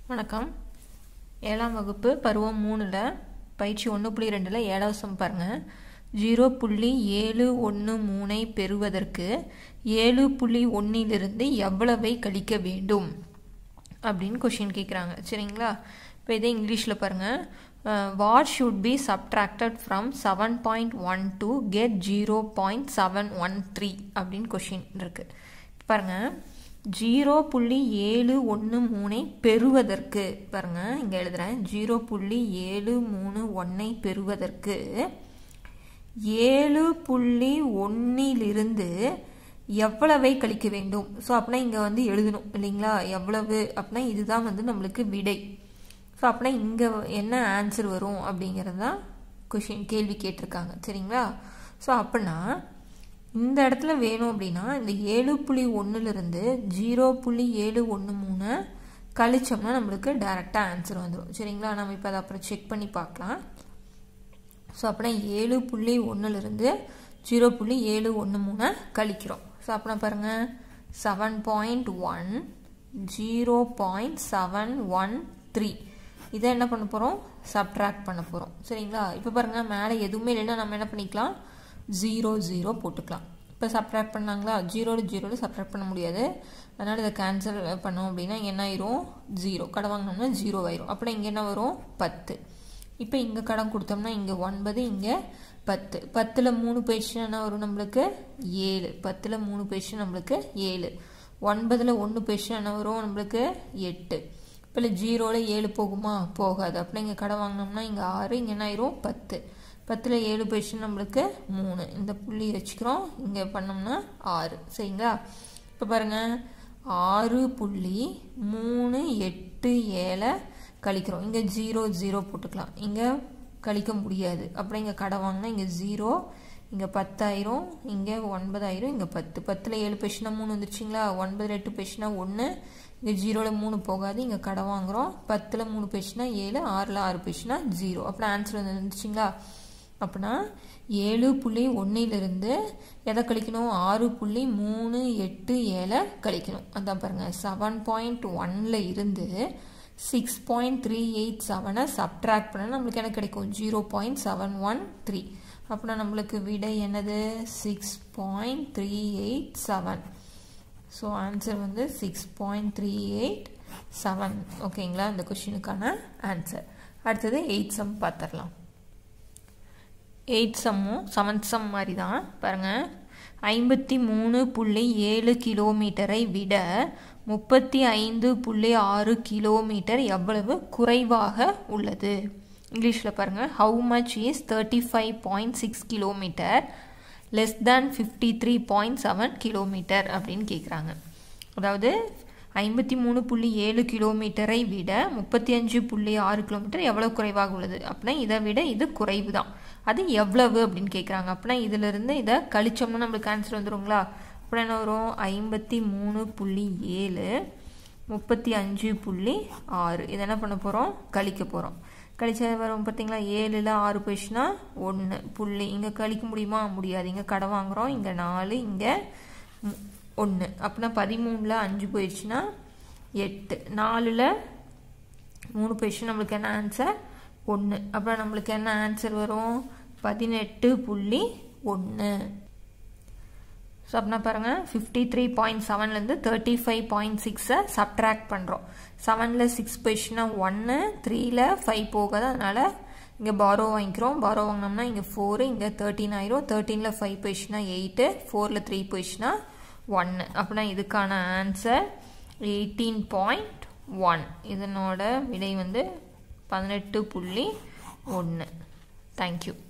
வணக்கம் ஏழாம் வகுப்பு பருவம் மூணில் பயிற்சி ஒன்று புள்ளி ரெண்டில் ஏழாவது சம் பாருங்கள் ஜீரோ புள்ளி ஏழு ஒன்று மூணை பெறுவதற்கு ஏழு புள்ளி ஒன்றிலிருந்து எவ்வளவை கழிக்க வேண்டும் அப்படின்னு கொஷின் கேட்குறாங்க சரிங்களா இப்போ இதே இங்கிலீஷில் பாருங்கள் what should be subtracted from seven point one to get zero point seven one three அப்படின்னு கொஷின் இருக்குது பாருங்கள் ஜீரோ புள்ளி ஏழு ஒன்று மூணை பெறுவதற்கு பாருங்க இங்கே எழுதுகிறேன் ஜீரோ புள்ளி ஏழு மூணு ஒன்றை பெறுவதற்கு ஏழு புள்ளி ஒன்றிலிருந்து எவ்வளவை கழிக்க வேண்டும் ஸோ அப்படின்னா இங்கே வந்து எழுதணும் இல்லைங்களா எவ்வளவு அப்படின்னா இதுதான் வந்து நம்மளுக்கு விடை ஸோ அப்படின்னா இங்கே என்ன ஆன்சர் வரும் அப்படிங்கிறது தான் கொஷின் கேள்வி கேட்டிருக்காங்க சரிங்களா ஸோ அப்படின்னா இந்த இடத்துல வேணும் அப்படின்னா இந்த ஏழு புள்ளி ஒன்றுலேருந்து ஜீரோ புள்ளி ஏழு ஒன்று மூணு கழிச்சோம்னா நம்மளுக்கு டைரெக்டாக ஆன்சர் வந்துடும் சரிங்களா நம்ம இப்போ அதை அப்புறம் செக் பண்ணி பார்க்கலாம் ஸோ அப்படின்னா ஏழு புள்ளி ஒன்றுலேருந்து ஜீரோ புள்ளி ஏழு ஒன்று மூணு கழிக்கிறோம் ஸோ அப்படின்னா பாருங்கள் seven point one zero point seven one three இதை என்ன பண்ண போகிறோம் சப்ட்ராக்ட் பண்ண போகிறோம் சரிங்களா இப்போ பாருங்கள் மேலே எதுவுமே இல்லைன்னா நம்ம என்ன பண்ணிக்கலாம் ஜீரோ ஜீரோ போட்டுக்கலாம் இப்போ சப்ட்ராக்ட் பண்ணாங்களா ஜீரோடு ஜீரோடு சப்ட்ராக்ட் பண்ண முடியாது அதனால் இதை கேன்சல் பண்ணோம் அப்படின்னா என்ன ஆயிரும் ஜீரோ கடை வாங்கினோம்னா ஜீரோ ஆயிரும் அப்புறம் இங்கே என்ன வரும் பத்து இப்போ இங்கே கடன் கொடுத்தோம்னா இங்கே ஒன்பது இங்கே பத்து பத்தில் மூணு போயிடுச்சுன்னா என்ன வரும் நம்மளுக்கு ஏழு பத்தில் மூணு போயிடுச்சுன்னா நம்மளுக்கு ஏழு ஒன்பதில் ஒன்று போயிடுச்சுன்னா என்ன வரும் நம்மளுக்கு எட்டு இப்போ ஜீரோவில் ஏழு போகுமா போகாது அப்படின்னா இங்கே கடை வாங்கினோம்னா இங்கே ஆறு இங்கே என்ன ஆயிரும் பத்து பத்தில் ஏழு பொசிஷன் நம்மளுக்கு மூணு இந்த புள்ளி வச்சுக்கிறோம் இங்கே பண்ணோம்னா ஆறு சரிங்களா இப்போ பாருங்கள் ஆறு புள்ளி மூணு எட்டு ஏழை கழிக்கிறோம் இங்கே ஜீரோ ஜீரோ போட்டுக்கலாம் இங்கே கழிக்க முடியாது அப்புறம் இங்கே கடை வாங்கினா இங்கே ஜீரோ இங்கே பத்தாயிரம் இங்கே ஒன்பதாயிரம் இங்கே பத்து பத்தில் ஏழு பொசிஷனாக மூணு வந்துருச்சுங்களா ஒன்பது எட்டு பொசிஷனாக ஒன்று இங்கே ஜீரோவில் மூணு போகாது இங்கே கடை வாங்குகிறோம் பத்தில் மூணு பொசிஷனாக ஏழு ஆறில் ஆறு பொசிஷனாக ஜீரோ அப்புறம் ஆன்சர் வந்து வந்துருச்சுங்களா அப்படின்னா ஏழு புள்ளி ஒன்றிலிருந்து எதை கழிக்கணும் ஆறு புள்ளி மூணு எட்டு ஏழை கழிக்கணும் அதான் பாருங்கள் செவன் பாயிண்ட் ஒன்ல இருந்து சிக்ஸ் பாயிண்ட் த்ரீ எயிட் செவனை சப்ட்ராக்ட் பண்ணால் நம்மளுக்கு என்ன கிடைக்கும் zero point seven one three அப்படின்னா நம்மளுக்கு விடை என்னது six point three eight seven so answer வந்து six point three eight seven ஓகேங்களா இந்த கொஷினுக்கான ஆன்சர் அடுத்தது எயிட் சம் பார்த்துடலாம் எயிட் சம்மும் செவன்த் சம் மாதிரி தான் பாருங்கள் ஐம்பத்தி மூணு புள்ளி ஏழு கிலோமீட்டரை விட முப்பத்தி ஐந்து புள்ளி ஆறு கிலோமீட்டர் எவ்வளவு குறைவாக உள்ளது இங்கிலீஷில் பாருங்கள் how much is thirty five point six kilometre less than fifty three point seven kilometre அப்படின்னு கேட்குறாங்க அதாவது ஐம்பத்தி மூணு புள்ளி ஏழு கிலோமீட்டரை விட முப்பத்தி அஞ்சு புள்ளி ஆறு கிலோமீட்டர் எவ்வளோ குறைவாக உள்ளது அப்படின்னா இதை விட இது குறைவு தான் அது எவ்வளவு அப்படின்னு கேட்குறாங்க அப்படின்னா இதிலிருந்து இதை கழிச்சோம்னா நம்மளுக்கு ஆன்சர் வந்துடுங்களா அப்புறம் என்ன வரும் ஐம்பத்தி மூணு புள்ளி ஏழு முப்பத்தி அஞ்சு புள்ளி ஆறு இதை என்ன பண்ண போகிறோம் கழிக்க போகிறோம் கழிச்சா வரும் பார்த்தீங்களா ஏழில் ஆறு போயிடுச்சுன்னா ஒன்று புள்ளி இங்கே கழிக்க முடியுமா முடியாது இங்கே கடை வாங்குகிறோம் இங்கே நாலு இங்கே ஒன்று அப்படின்னா பதிமூணில் அஞ்சு போயிடுச்சுன்னா எட்டு நாலில் மூணு போயிடுச்சு நம்மளுக்கு என்ன ஆன்சர் ஒன்று அப்புறம் நம்மளுக்கு என்ன ஆன்சர் வரும் பதினெட்டு புள்ளி ஒன்று ஸோ அப்படின்னா பாருங்கள் ஃபிஃப்டி த்ரீ பாயிண்ட் செவன்லேருந்து தேர்ட்டி ஃபைவ் பாயிண்ட் சிக்ஸை சப்ட்ராக்ட் பண்ணுறோம் செவனில் சிக்ஸ் போயிடுச்சுன்னா ஒன்று த்ரீல ஃபைவ் போகாது அதனால் இங்கே பாரோ வாங்கிக்கிறோம் பாரோ வாங்கினோம்னா இங்கே ஃபோரு இங்கே தேர்ட்டின் ஆயிரும் தேர்ட்டீனில் ஃபைவ் போயிடுச்சுன்னா எயிட்டு ஃபோரில் த்ரீ போயிடுச்சுன்னா ஒன்று அப்படின்னா இதுக்கான ஆன்சர் எயிட்டீன் பாயிண்ட் ஒன் இதனோட விடை வந்து பதினெட்டு புள்ளி ஒன்று தேங்க்யூ